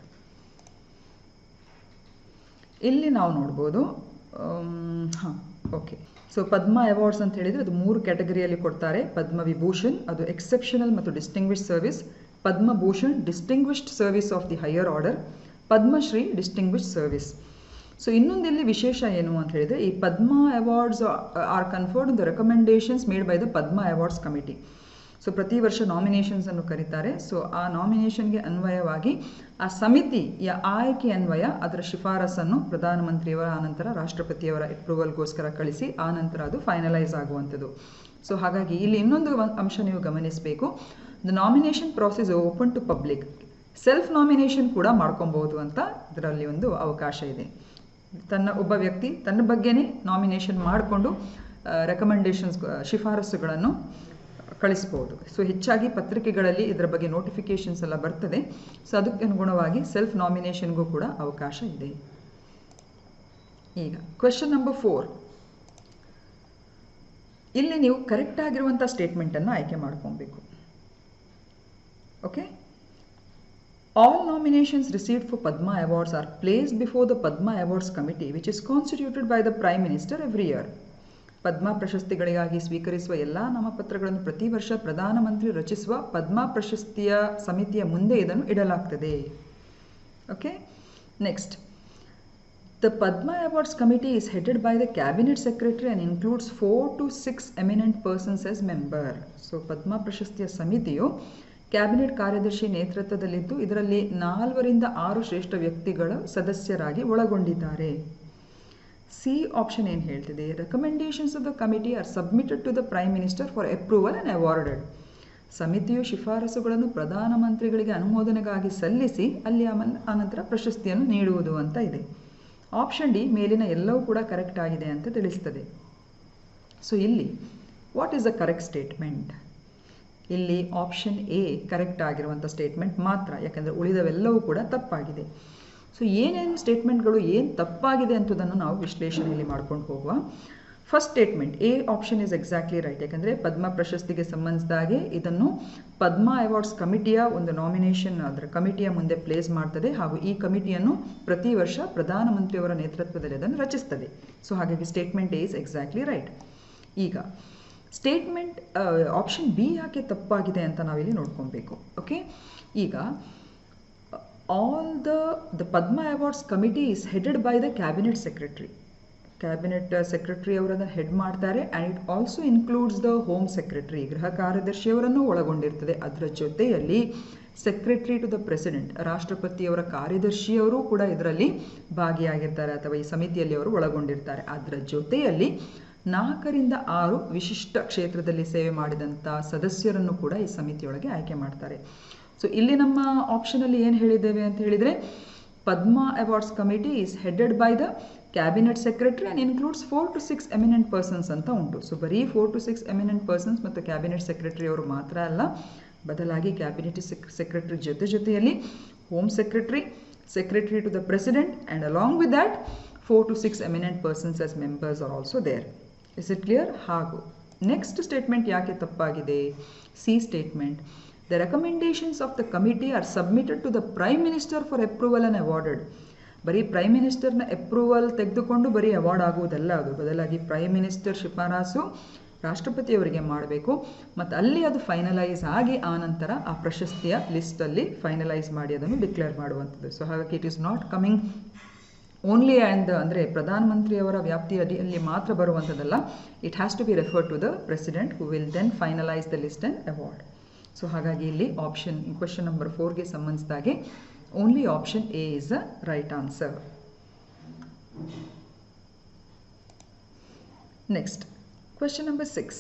ಇಲ್ಲಿ ನಾವು ನೋಡ್ಬೋದು ಹಾಂ ಓಕೆ ಸೊ ಪದ್ಮ ಅವಾರ್ಡ್ಸ್ ಅಂತ ಹೇಳಿದರೆ ಅದು ಮೂರು ಕ್ಯಾಟಗರಿಯಲ್ಲಿ ಕೊಡ್ತಾರೆ ಪದ್ಮ ವಿಭೂಷಣ್ ಅದು ಎಕ್ಸೆಪ್ಷನಲ್ ಮತ್ತು distinguish service Padmabhushan distinguished service of the higher order Padmashri distinguished service so ಇನ್ನೊಂದಿಲ್ಲಿ ವಿಶೇಷ ಏನು ಅಂತ ಹೇಳಿದರೆ ಈ Padma awards are conferred the recommendations made by the Padma awards committee so ಪ್ರತಿ ವರ್ಷ ನಾಮಿನೇಷನ್ಸನ್ನು ಕರೀತಾರೆ ಸೊ ಆ ನಾಮಿನೇಷನ್ಗೆ ಅನ್ವಯವಾಗಿ ಆ ಸಮಿತಿಯ ಆಯ್ಕೆ ಅನ್ವಯ ಅದರ ಶಿಫಾರಸನ್ನು ಪ್ರಧಾನಮಂತ್ರಿಯವರ ಆನಂತರ ರಾಷ್ಟ್ರಪತಿಯವರ ಅಪ್ರೂವಲ್ಗೋಸ್ಕರ ಕಳಿಸಿ ಆನಂತರ ಅದು ಫೈನಲೈಸ್ ಆಗುವಂಥದ್ದು ಸೊ ಹಾಗಾಗಿ ಇಲ್ಲಿ ಇನ್ನೊಂದು ಅಂಶ ನೀವು ಗಮನಿಸಬೇಕು the nomination process open to public self nomination ಕೂಡ ಮಾಡ್ಕೊಬಹುದು ಅಂತ ಇದರಲ್ಲಿ ಒಂದು ಅವಕಾಶ ಇದೆ ತನ್ನ ಒಬ್ಬ ವ್ಯಕ್ತಿ ತನ್ನ ಬಗ್ಗೆನೇ ನಾಮಿನೇಷನ್ ಮಾಡಿಕೊಂಡು ರೆಕಮೆಂಡೇಷನ್ಸ್ ಶಿಫಾರಸುಗಳನ್ನು ಕಳಿಸ್ಬೋದು ಸೊ ಹೆಚ್ಚಾಗಿ ಪತ್ರಿಕೆಗಳಲ್ಲಿ ಇದರ ಬಗ್ಗೆ ನೋಟಿಫಿಕೇಷನ್ಸ್ ಎಲ್ಲ ಬರ್ತದೆ ಸೊ ಅದಕ್ಕೆ ಅನುಗುಣವಾಗಿ ಸೆಲ್ಫ್ ನಾಮಿನೇಷನ್ಗೂ ಕೂಡ ಅವಕಾಶ ಇದೆ ಈಗ ಕ್ವೆಶನ್ ನಂಬರ್ ಫೋರ್ ಇಲ್ಲಿ ನೀವು ಕರೆಕ್ಟ್ ಆಗಿರುವಂಥ ಸ್ಟೇಟ್ಮೆಂಟನ್ನು ಆಯ್ಕೆ ಮಾಡ್ಕೊಬೇಕು okay All nominations received for Padma Awards are placed before the Padma Awards Committee, which is constituted by the Prime Minister every year. Padma ಪ್ರಶಸ್ತಿಗಳಿಗಾಗಿ ಸ್ವೀಕರಿಸುವ ಎಲ್ಲ ನಾಮಪತ್ರಗಳನ್ನು ಪ್ರತಿ ವರ್ಷ ಪ್ರಧಾನಮಂತ್ರಿ ರಚಿಸುವ ಪದ್ಮ ಪ್ರಶಸ್ತಿಯ ಸಮಿತಿಯ ಮುಂದೆ ಇದನ್ನು ಇಡಲಾಗ್ತದೆ okay next the Padma awards committee is headed by the cabinet secretary and includes four to six eminent persons as member. So Padma ಪ್ರಶಸ್ತಿಯ ಸಮಿತಿಯು ಕ್ಯಾಬಿನೆಟ್ ಕಾರ್ಯದರ್ಶಿ ನೇತೃತ್ವದಲ್ಲಿದ್ದು ಇದರಲ್ಲಿ ನಾಲ್ವರಿಂದ ಆರು ಶ್ರೇಷ್ಠ ವ್ಯಕ್ತಿಗಳು ಸದಸ್ಯರಾಗಿ ಒಳಗೊಂಡಿದ್ದಾರೆ ಸಿ ಆಪ್ಷನ್ ಏನು ಹೇಳ್ತಿದೆ recommendations of the committee are submitted to the prime minister for approval and awarded ಸಮಿತಿಯು ಶಿಫಾರಸುಗಳನ್ನು ಪ್ರಧಾನಮಂತ್ರಿಗಳಿಗೆ ಅನುಮೋದನೆಗಾಗಿ ಸಲ್ಲಿಸಿ ಅಲ್ಲಿ ಆನಂತರ ಪ್ರಶಸ್ತಿಯನ್ನು ನೀಡುವುದು ಅಂತ ಇದೆ ಆಪ್ಷನ್ ಡಿ ಮೇಲಿನ ಎಲ್ಲವೂ ಕೂಡ ಕರೆಕ್ಟ್ ಆಗಿದೆ ಅಂತ ತಿಳಿಸ್ತದೆ ಸೊ ಇಲ್ಲಿ what is the correct statement ಇಲ್ಲಿ ಆಪ್ಷನ್ ಎ ಕರೆಕ್ಟ್ ಆಗಿರುವಂಥ ಸ್ಟೇಟ್ಮೆಂಟ್ ಮಾತ್ರ ಯಾಕಂದರೆ ಉಳಿದವೆಲ್ಲವೂ ಕೂಡ ತಪ್ಪಾಗಿದೆ ಸೊ ಏನೇನು ಸ್ಟೇಟ್ಮೆಂಟ್ಗಳು ಏನು ತಪ್ಪಾಗಿದೆ ಅಂತದನ್ನು ನಾವು ವಿಶ್ಲೇಷಣೆಯಲ್ಲಿ ಮಾಡ್ಕೊಂಡು ಹೋಗುವ first statement A option is exactly right ಯಾಕಂದರೆ ಪದ್ಮ ಪ್ರಶಸ್ತಿಗೆ ಸಂಬಂಧಿಸಿದಾಗೆ ಇದನ್ನು ಪದ್ಮ ಅವಾರ್ಡ್ಸ್ ಕಮಿಟಿಯ ಒಂದು ನಾಮಿನೇಷನ್ ಅದರ ಕಮಿಟಿಯ ಮುಂದೆ ಪ್ಲೇಸ್ ಮಾಡ್ತದೆ ಹಾಗೂ ಈ ಕಮಿಟಿಯನ್ನು ಪ್ರತಿ ವರ್ಷ ಪ್ರಧಾನಮಂತ್ರಿಯವರ ನೇತೃತ್ವದಲ್ಲಿ ಅದನ್ನು ರಚಿಸ್ತದೆ ಸೊ ಹಾಗಾಗಿ statement A is exactly right ಈಗ ಸ್ಟೇಟ್ಮೆಂಟ್ ಆಪ್ಷನ್ ಬಿ ಯಾಕೆ ತಪ್ಪಾಗಿದೆ ಅಂತ ನಾವಿಲ್ಲಿ ನೋಡ್ಕೊಬೇಕು ಓಕೆ ಈಗ all the the Padma awards committee is headed by the cabinet secretary cabinet secretary ಅವರನ್ನು ಹೆಡ್ ಮಾಡ್ತಾರೆ and it also includes the home secretary ಗೃಹ ಕಾರ್ಯದರ್ಶಿಯವರನ್ನು ಒಳಗೊಂಡಿರ್ತದೆ ಅದರ ಜೊತೆಯಲ್ಲಿ ಸೆಕ್ರೆಟರಿ ಟು ದ ಪ್ರೆಸಿಡೆಂಟ್ ರಾಷ್ಟ್ರಪತಿಯವರ ಕಾರ್ಯದರ್ಶಿಯವರು ಕೂಡ ಇದರಲ್ಲಿ ಭಾಗಿಯಾಗಿರ್ತಾರೆ ಅಥವಾ ಈ ಸಮಿತಿಯಲ್ಲಿ ಅವರು ಒಳಗೊಂಡಿರ್ತಾರೆ ಅದರ ಜೊತೆಯಲ್ಲಿ ನಾಲ್ಕರಿಂದ ಆರು ವಿಶಿಷ್ಟ ಕ್ಷೇತ್ರದಲ್ಲಿ ಸೇವೆ ಮಾಡಿದಂಥ ಸದಸ್ಯರನ್ನು ಕೂಡ ಈ ಸಮಿತಿಯೊಳಗೆ ಆಯ್ಕೆ ಮಾಡ್ತಾರೆ ಸೊ ಇಲ್ಲಿ ನಮ್ಮ ಆಪ್ಷನಲ್ಲಿ ಏನು ಹೇಳಿದ್ದೇವೆ ಅಂತ ಹೇಳಿದರೆ Padma awards committee is headed by the cabinet secretary and includes four to six eminent persons ಅಂತ ಉಂಟು ಸೊ ಬರೀ four to six eminent persons ಮತ್ತು ಕ್ಯಾಬಿನೆಟ್ ಸೆಕ್ರೆಟರಿ ಅವರು ಮಾತ್ರ ಅಲ್ಲ ಬದಲಾಗಿ ಕ್ಯಾಬಿನೆಟ್ ಸೆಕ್ ಸೆಕ್ರೆಟರಿ ಜೊತೆ ಜೊತೆಯಲ್ಲಿ home secretary secretary to the president and along with that four to six eminent persons as members are also there is it clear ಹಾಗೂ next statement ಯಾಕೆ ತಪ್ಪಾಗಿದೆ C statement the recommendations of the committee are submitted to the prime minister for approval and awarded ಬರೀ prime ಮಿನಿಸ್ಟರ್ನ approval ತೆಗೆದುಕೊಂಡು ಬರೀ award ಆಗುವುದಲ್ಲ ಅದು ಬದಲಾಗಿ prime minister ಶಿಫಾರಸು ರಾಷ್ಟ್ರಪತಿಯವರಿಗೆ ಮಾಡಬೇಕು ಮತ್ತು ಅಲ್ಲಿ ಅದು ಫೈನಲೈಸ್ ಆಗಿ ಆ ನಂತರ ಆ ಪ್ರಶಸ್ತಿಯ ಲಿಸ್ಟಲ್ಲಿ ಫೈನಲೈಸ್ ಮಾಡಿ ಅದನ್ನು ಡಿಕ್ಲೇರ್ ಮಾಡುವಂಥದ್ದು ಸೊ ಹಾಗಾಗಿ it is not coming only and ಅಂದರೆ ಪ್ರಧಾನಮಂತ್ರಿಯವರ ವ್ಯಾಪ್ತಿಯ ಅಡಿಯಲ್ಲಿ ಮಾತ್ರ ಬರುವಂಥದ್ದಲ್ಲ it has to be refer to the president who will then finalise the list and award so ಹಾಗಾಗಿ ಇಲ್ಲಿ ಆಪ್ಷನ್ ಕ್ವೆಶನ್ ನಂಬರ್ ಫೋರ್ಗೆ ಸಂಬಂಧಿಸಿದಾಗೆ only option A is a right answer next question number six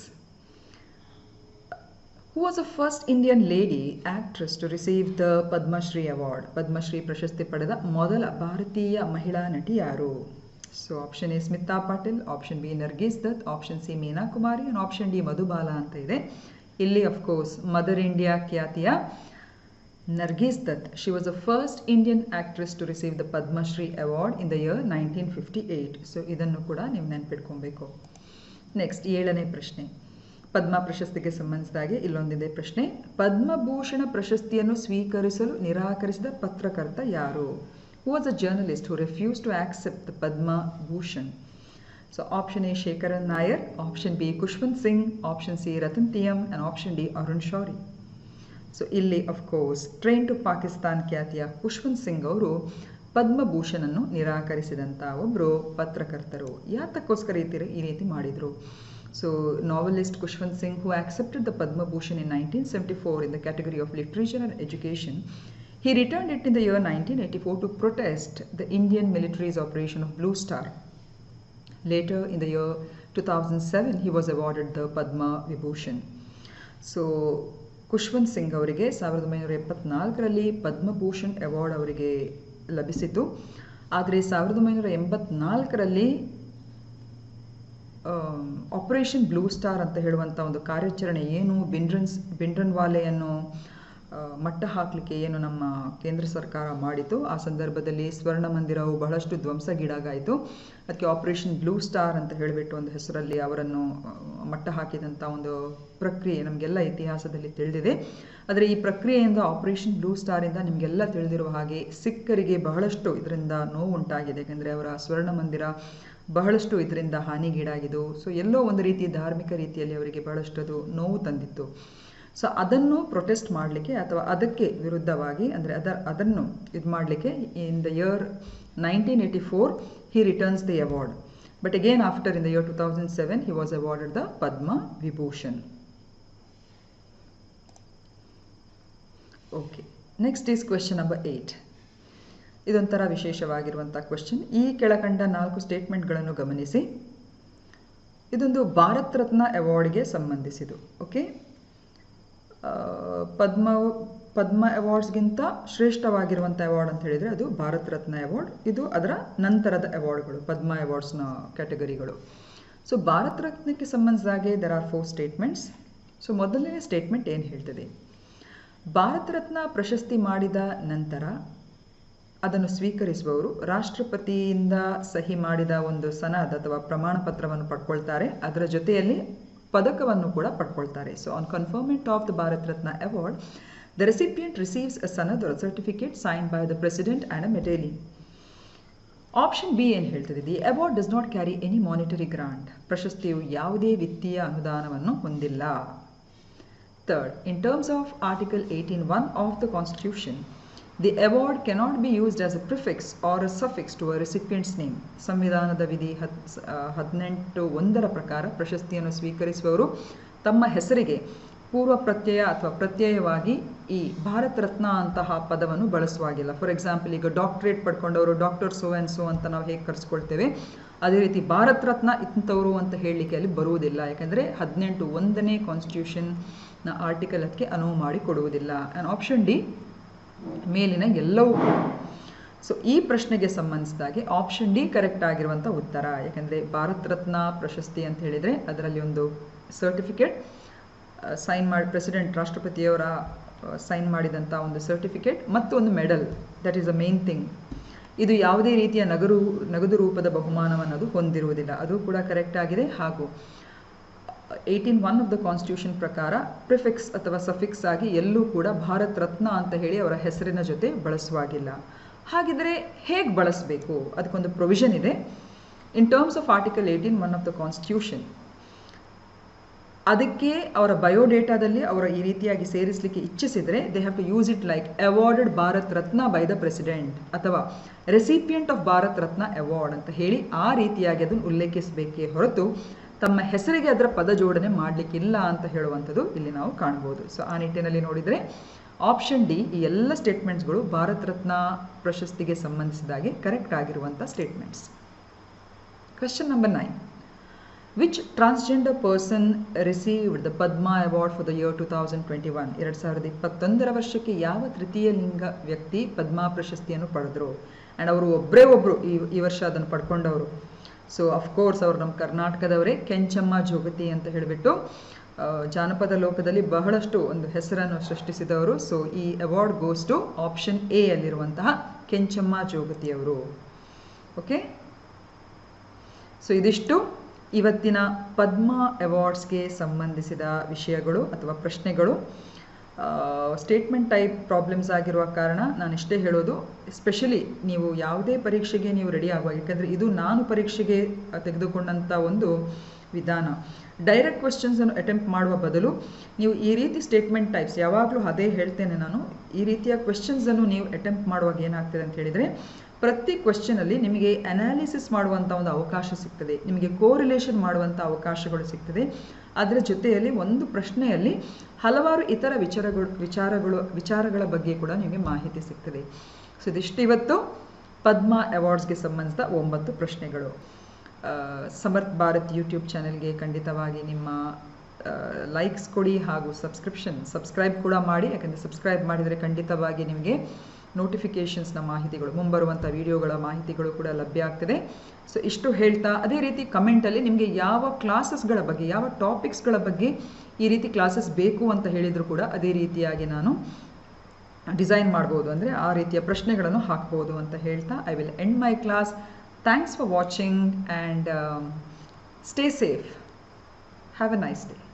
Who was the first Indian lady actress to receive the Padma Shri award? Padmashri ಪ್ರಶಸ್ತಿ ಪಡೆದ ಮೊದಲ ಭಾರತೀಯ ಮಹಿಳಾ ನಟಿ ಯಾರು so option A Smita Patil option B Nargis Dutt option C Meena Kumari and option D Madhubala ಅಂತ ಇದೆ ಇಲ್ಲಿ ಅಫ್ಕೋರ್ಸ್ ಮದರ್ ಇಂಡಿಯಾ ಖ್ಯಾತಿಯ Nargis Dutt she was the first Indian actress to receive the Padmashri award in the year nineteen fifty eight so ಇದನ್ನು ಕೂಡ ನೀವು ನೆನ್ಪಿಟ್ಕೊಬೇಕು ನೆಕ್ಸ್ಟ್ ಏಳನೇ ಪ್ರಶ್ನೆ ಪದ್ಮ ಪ್ರಶಸ್ತಿಗೆ ಸಂಬಂಧಿಸಿದಾಗೆ ಇಲ್ಲೊಂದಿದೆ ಪ್ರಶ್ನೆ ಪದ್ಮಭೂಷಣ ಪ್ರಶಸ್ತಿಯನ್ನು ಸ್ವೀಕರಿಸಲು ನಿರಾಕರಿಸಿದ ಪತ್ರಕರ್ತ ಯಾರು who was a journalist who refuse to accept the Padma Bhushan so option A Shekharan Nair option B Khushwant Singh option C Ratan Tiyam and option D Arun Shourie so ಇಲ್ಲಿ ಅಫ್ಕೋರ್ಸ್ ಟ್ರೈನ್ ಟು ಪಾಕಿಸ್ತಾನ್ ಖ್ಯಾತಿಯ ಖುಷ್ವಂತ್ ಸಿಂಗ್ ಅವರು ಪದ್ಮಭೂಷಣನ್ನು ನಿರಾಕರಿಸಿದಂಥ ಒಬ್ಬರು ಪತ್ರಕರ್ತರು ಯಾತಕ್ಕೋಸ್ಕರ ಈ ತಿ- ಈ ರೀತಿ ಮಾಡಿದರು so novelist Khushwant Singh who accepted the Padmabhushan in nineteen seventy four in the category of literature and education He returned it in the year 1984 to protest the Indian military's operation of Blue Star. Later, in the year 2007, he was awarded the Padma Vibhushan. So Khushwant Singh ಅವರಿಗೆ ಸಾವಿರದ ಒಂಬೈನೂರ ಎಪ್ಪತ್ನಾಲ್ಕರಲ್ಲಿ Padma Bhushan award ಅವರಿಗೆ ಲಭಿಸಿತು ಆದರೆ ಸಾವಿರದ ಒಂಬೈನೂರ ಎಂಬತ್ನಾಲ್ಕರಲ್ಲಿ operation blue star ಅಂತ ಹೇಳುವಂಥ ಒಂದು ಕಾರ್ಯಾಚರಣೆ ಏನು ಬಿಂಡ್ರನ್ಸ್ ಬಿಂಡ್ರನ್ವಾಲೆಯನ್ನು ಆ, ಮಟ್ಟ ಹಾಕಲಿಕ್ಕೆ ಏನು ನಮ್ಮ ಕೇಂದ್ರ ಸರ್ಕಾರ ಮಾಡಿತು ಆ ಸಂದರ್ಭದಲ್ಲಿ ಸ್ವರ್ಣ ಮಂದಿರವು ಬಹಳಷ್ಟು ಧ್ವಂಸಗೀಡಾಗಾಯಿತು ಅದಕ್ಕೆ ಆಪರೇಷನ್ ಬ್ಲೂ ಸ್ಟಾರ್ ಅಂತ ಹೇಳಿಬಿಟ್ಟು ಒಂದು ಹೆಸರಲ್ಲಿ ಅವರನ್ನು ಆ, ಮಟ್ಟ ಹಾಕಿದಂಥ ಒಂದು ಪ್ರಕ್ರಿಯೆ ನಮಗೆಲ್ಲ ಇತಿಹಾಸದಲ್ಲಿ ತಿಳಿದಿದೆ ಆದರೆ ಈ ಪ್ರಕ್ರಿಯೆಯಿಂದ ಆಪರೇಷನ್ ಬ್ಲೂ ಸ್ಟಾರಿಂದ ನಿಮಗೆಲ್ಲ ತಿಳಿದಿರುವ ಹಾಗೆ ಸಿಖ್ಖರಿಗೆ ಬಹಳಷ್ಟು ಇದರಿಂದ ನೋವು ಉಂಟಾಗಿದೆ ಯಾಕೆಂದರೆ ಅವರ ಸ್ವರ್ಣ ಮಂದಿರ ಬಹಳಷ್ಟು ಇದರಿಂದ ಹಾನಿಗೀಡಾಗಿದ್ದು ಸೊ ಎಲ್ಲೋ ಒಂದು ರೀತಿ ಧಾರ್ಮಿಕ ರೀತಿಯಲ್ಲಿ ಅವರಿಗೆ ಬಹಳಷ್ಟು ಅದು ನೋವು ತಂದಿತ್ತು ಸೊ ಅದನ್ನು ಪ್ರೊಟೆಸ್ಟ್ ಮಾಡಲಿಕ್ಕೆ ಅಥವಾ ಅದಕ್ಕೆ ವಿರುದ್ಧವಾಗಿ ಅಂದರೆ ಅದರ ಅದನ್ನು ಇದು ಮಾಡಲಿಕ್ಕೆ in the year nineteen eighty four he returns the award but again after in the year two thousand seven he was awarded the Padma Vibhushan okay next is question number eight ಇದೊಂಥರ ವಿಶೇಷವಾಗಿರುವಂಥ ಕ್ವೆಶನ್ ಈ ಕೆಳಕಂಡ ನಾಲ್ಕು ಸ್ಟೇಟ್ಮೆಂಟ್ಗಳನ್ನು ಗಮನಿಸಿ ಇದೊಂದು ಭಾರತ್ ರತ್ನ ಅವಾರ್ಡ್ಗೆ ಸಂಬಂಧಿಸಿದು ಓಕೆ ಆ, ಪದ್ಮ ಪದ್ಮ ಅವಾರ್ಡ್ಸ್ಗಿಂತ ಶ್ರೇಷ್ಠವಾಗಿರುವಂಥ award ಅಂತ ಹೇಳಿದರೆ ಅದು ಭಾರತ್ ರತ್ನ ಅವಾರ್ಡ್ ಇದು ಅದರ ನಂತರದ ಅವಾರ್ಡ್ಗಳು ಪದ್ಮ ಅವಾರ್ಡ್ಸ್ನ ಕ್ಯಾಟಗರಿಗಳು ಸೊ ಭಾರತ್ ರತ್ನಕ್ಕೆ ಸಂಬಂಧಿಸಿದಾಗೆ there are four statements so ಮೊದಲನೇ ಸ್ಟೇಟ್ಮೆಂಟ್ ಏನು ಹೇಳ್ತದೆ ಭಾರತ ರತ್ನ ಪ್ರಶಸ್ತಿ ಮಾಡಿದ ನಂತರ ಅದನ್ನು ಸ್ವೀಕರಿಸುವವರು ರಾಷ್ಟ್ರಪತಿಯಿಂದ ಸಹಿ ಮಾಡಿದ ಒಂದು ಸನದ್ ಅಥವಾ ಪ್ರಮಾಣ ಪತ್ರವನ್ನು ಪಡ್ಕೊಳ್ತಾರೆ ಅದರ ಜೊತೆಯಲ್ಲಿ ಪದಕವನ್ನು ಕೂಡ ಪಡ್ಕೊಳ್ತಾರೆ so on conferment of the Bharat Ratna award the recipient receives a sanad or certificate sign by the president and a medallion option B ಏನು ಹೇಳ್ತದೆ the award does not carry any monetary grant ಪ್ರಶಸ್ತಿಯು ಯಾವುದೇ ವಿತ್ತೀಯ ಅನುದಾನವನ್ನು ಹೊಂದಿಲ್ಲ Third, in terms of Article 18.1 of the Constitution, the award cannot be used as a prefix or a suffix to a recipient's name. ಸಂವಿಧಾನದ ವಿಧಿ ಹತ್ ಆ, ಹದಿನೆಂಟು ಒಂದರ ಪ್ರಕಾರ ಪ್ರಶಸ್ತಿಯನ್ನು ಸ್ವೀಕರಿಸುವವರು ತಮ್ಮ ಹೆಸರಿಗೆ ಪೂರ್ವ ಪ್ರತ್ಯಯ ಅಥವಾ ಪ್ರತ್ಯಯವಾಗಿ ಈ ಭಾರತ ರತ್ನ ಅಂತಹ ಪದವನ್ನು ಬಳಸುವಾಗಿಲ್ಲ ಫಾರ್ ಎಕ್ಸಾಂಪಲ್ ಈಗ ಡಾಕ್ಟ್ರೇಟ್ ಪಡ್ಕೊಂಡವರು ಡಾಕ್ಟರ್ ಸೋ ಆ್ಯಂಡ್ ಸೋ ಅಂತ ನಾವು ಹೇಗೆ ಕರೆಸ್ಕೊಳ್ತೇವೆ ಅದೇ ರೀತಿ ಭಾರತ ರತ್ನ ಇಂಥವರು ಅಂತ ಹೇಳಲಿಕ್ಕೆ ಅಲ್ಲಿ ಬರುವುದಿಲ್ಲ ಯಾಕೆಂದರೆ ಹದಿನೆಂಟು ಒಂದನೇ ಕಾನ್ಸ್ಟಿಟ್ಯೂಷನ್ನ ಆರ್ಟಿಕಲ್ ಅದಕ್ಕೆ ಅನುವು ಮಾಡಿ ಕೊಡುವುದಿಲ್ಲ ಆ್ಯಂಡ್ ಆಪ್ಷನ್ ಡಿ ಮೇಲಿನ ಎಲ್ಲವೂ ಕೂಡ ಸೊ ಈ ಪ್ರಶ್ನೆಗೆ ಸಂಬಂಧಿಸಿದಾಗೆ ಆಪ್ಷನ್ ಡಿ ಕರೆಕ್ಟ್ ಆಗಿರುವಂಥ ಉತ್ತರ ಯಾಕೆಂದರೆ ಭಾರತ ರತ್ನ ಪ್ರಶಸ್ತಿ ಅಂತ ಹೇಳಿದರೆ ಅದರಲ್ಲಿ ಒಂದು ಸರ್ಟಿಫಿಕೇಟ್ ಸೈನ್ ಮಾಡಿ ಪ್ರೆಸಿಡೆಂಟ್ ರಾಷ್ಟ್ರಪತಿಯವರ ಸೈನ್ ಮಾಡಿದಂಥ ಒಂದು ಸರ್ಟಿಫಿಕೇಟ್ ಮತ್ತು ಒಂದು medal that is a main thing ಇದು ಯಾವುದೇ ರೀತಿಯ ನಗರು ನಗದು ರೂಪದ ಬಹುಮಾನವನ್ನದು ಹೊಂದಿರುವುದಿಲ್ಲ ಅದು ಕೂಡ ಕರೆಕ್ಟ್ ಆಗಿದೆ ಹಾಗೂ eighteen one of the constitution ಪ್ರಕಾರ ಪ್ರಿಫಿಕ್ಸ್ ಅಥವಾ ಸಫಿಕ್ಸ್ ಆಗಿ ಎಲ್ಲೂ ಕೂಡ ಭಾರತ್ ರತ್ನ ಅಂತ ಹೇಳಿ ಅವರ ಹೆಸರಿನ ಜೊತೆ ಬಳಸುವಾಗಿಲ್ಲ ಹಾಗಿದ್ರೆ ಹೇಗೆ ಬಳಸಬೇಕು ಅದಕ್ಕೊಂದು ಪ್ರೊವಿಷನ್ ಇದೆ in terms of article eighteen one of the constitution ಅದಕ್ಕೆ ಅವರ ಬಯೋಡೇಟಾದಲ್ಲಿ ಅವರ ಈ ರೀತಿಯಾಗಿ ಸೇರಿಸಲಿಕ್ಕೆ ಇಚ್ಛಿಸಿದರೆ they have to use it like awarded Bharat Ratna by the president ಅಥವಾ recipient of Bharat Ratna award ಅಂತ ಹೇಳಿ ಆ ರೀತಿಯಾಗಿ ಅದನ್ನು ಉಲ್ಲೇಖಿಸಬೇಕೇ ಹೊರತು ತಮ್ಮ ಹೆಸರಿಗೆ ಅದರ ಪದ ಜೋಡಣೆ ಮಾಡಲಿಕ್ಕಿಲ್ಲ ಅಂತ ಹೇಳುವಂಥದ್ದು ಇಲ್ಲಿ ನಾವು ಕಾಣ್ಬೋದು ಸೊ ಆ ನಿಟ್ಟಿನಲ್ಲಿ ನೋಡಿದರೆ ಆಪ್ಷನ್ ಡಿ ಈ ಎಲ್ಲ ಸ್ಟೇಟ್ಮೆಂಟ್ಸ್ಗಳು ಭಾರತ್ ರತ್ನ ಪ್ರಶಸ್ತಿಗೆ ಸಂಬಂಧಿಸಿದಾಗೆ ಕರೆಕ್ಟ್ ಆಗಿರುವಂಥ statements question number nine which transgender person received the Padma award for the year two thousand twenty one ಎರಡು ಸಾವಿರದ ಇಪ್ಪತ್ತೊಂದರ ವರ್ಷಕ್ಕೆ ಯಾವ ತೃತೀಯ ಲಿಂಗ ವ್ಯಕ್ತಿ ಪದ್ಮ ಪ್ರಶಸ್ತಿಯನ್ನು ಪಡೆದರು ಆ್ಯಂಡ್ ಅವರು ಒಬ್ಬರೇ ಒಬ್ಬರು ಈ ಈ ವರ್ಷ ಅದನ್ನು ಪಡ್ಕೊಂಡವರು ಸೊ ಅಫ್ಕೋರ್ಸ್ ಅವರು ನಮ್ಮ ಕರ್ನಾಟಕದವರೇ ಕೆಂಚಮ್ಮ ಜೋಗತಿ ಅಂತ ಹೇಳಿಬಿಟ್ಟು ಜಾನಪದ ಲೋಕದಲ್ಲಿ ಬಹಳಷ್ಟು ಒಂದು ಹೆಸರನ್ನು ಸೃಷ್ಟಿಸಿದವರು ಸೊ ಈ award goes to option A ಅಲ್ಲಿರುವಂತಹ ಕೆಂಚಮ್ಮ ಜೋಗತಿಯವರು ಓಕೆ ಸೊ ಇದಿಷ್ಟು ಇವತ್ತಿನ ಪದ್ಮ ಅವಾರ್ಡ್ಸ್ಗೆ ಸಂಬಂಧಿಸಿದ ವಿಷಯಗಳು ಅಥವಾ ಪ್ರಶ್ನೆಗಳು ಸ್ಟೇಟ್ಮೆಂಟ್ ಟೈಪ್ ಪ್ರಾಬ್ಲಮ್ಸ್ ಆಗಿರುವ ಕಾರಣ ನಾನು ಇಷ್ಟೇ ಹೇಳೋದು ಎಸ್ಪೆಷಲಿ ನೀವು ಯಾವುದೇ ಪರೀಕ್ಷೆಗೆ ನೀವು ರೆಡಿ ಆಗುವ ಯಾಕಂದರೆ ಇದು ನಾನು ಪರೀಕ್ಷೆಗೆ ತೆಗೆದುಕೊಂಡಂಥ ಒಂದು ವಿಧಾನ ಡೈರೆಕ್ಟ್ ಕ್ವೆಶನ್ಸನ್ನು ಅಟೆಂಪ್ಟ್ ಮಾಡುವ ಬದಲು ನೀವು ಈ ರೀತಿ ಸ್ಟೇಟ್ಮೆಂಟ್ ಟೈಪ್ಸ್ ಯಾವಾಗಲೂ ಅದೇ ಹೇಳ್ತೇನೆ ನಾನು ಈ ರೀತಿಯ ಕ್ವೆಶನ್ಸನ್ನು ನೀವು ಅಟೆಂಪ್ಟ್ ಮಾಡುವಾಗ ಏನಾಗ್ತದೆ ಅಂತ ಹೇಳಿದರೆ ಪ್ರತಿ ಕ್ವೆಶ್ಚನಲ್ಲಿ ನಿಮಗೆ ಅನಾಲಿಸಿಸ್ ಮಾಡುವಂಥ ಒಂದು ಅವಕಾಶ ಸಿಗ್ತದೆ ನಿಮಗೆ ಕೋರಿಲೇಷನ್ ಮಾಡುವಂಥ ಅವಕಾಶಗಳು ಸಿಗ್ತದೆ ಅದರ ಜೊತೆಯಲ್ಲಿ ಒಂದು ಪ್ರಶ್ನೆಯಲ್ಲಿ ಹಲವಾರು ಇತರ ವಿಚಾರಗಳು ವಿಚಾರಗಳು ವಿಚಾರಗಳ ಬಗ್ಗೆ ಕೂಡ ನಿಮಗೆ ಮಾಹಿತಿ ಸಿಗ್ತದೆ ಸೊ ಇದಿಷ್ಟು ಇವತ್ತು ಪದ್ಮ ಅವಾರ್ಡ್ಸ್ಗೆ ಸಂಬಂಧಿಸಿದ ಒಂಬತ್ತು ಪ್ರಶ್ನೆಗಳು ಸಮರ್ಥ್ ಭಾರತ್ ಯೂಟ್ಯೂಬ್ ಚಾನೆಲ್ಗೆ ಖಂಡಿತವಾಗಿ ನಿಮ್ಮ ಲೈಕ್ಸ್ ಕೊಡಿ ಹಾಗೂ ಸಬ್ಸ್ಕ್ರಿಪ್ಷನ್ ಸಬ್ಸ್ಕ್ರೈಬ್ ಕೂಡ ಮಾಡಿ ಯಾಕಂದರೆ ಸಬ್ಸ್ಕ್ರೈಬ್ ಮಾಡಿದರೆ ಖಂಡಿತವಾಗಿ ನಿಮಗೆ ನೋಟಿಫಿಕೇಷನ್ಸ್ನ ಮಾಹಿತಿಗಳು ಮುಂಬರುವಂಥ ವಿಡಿಯೋಗಳ ಮಾಹಿತಿಗಳು ಕೂಡ ಲಭ್ಯ ಆಗ್ತದೆ ಸೊ ಇಷ್ಟು ಹೇಳ್ತಾ ಅದೇ ರೀತಿ ಕಮೆಂಟಲ್ಲಿ ನಿಮಗೆ ಯಾವ ಕ್ಲಾಸಸ್ಗಳ ಬಗ್ಗೆ ಯಾವ ಟಾಪಿಕ್ಸ್ಗಳ ಬಗ್ಗೆ ಈ ರೀತಿ ಕ್ಲಾಸಸ್ ಬೇಕು ಅಂತ ಹೇಳಿದರೂ ಕೂಡ ಅದೇ ರೀತಿಯಾಗಿ ನಾನು ಡಿಸೈನ್ ಮಾಡ್ಬೋದು ಅಂದರೆ ಆ ರೀತಿಯ ಪ್ರಶ್ನೆಗಳನ್ನು ಹಾಕ್ಬೋದು ಅಂತ ಹೇಳ್ತಾ I will end my class thanks for watching and stay safe have a nice day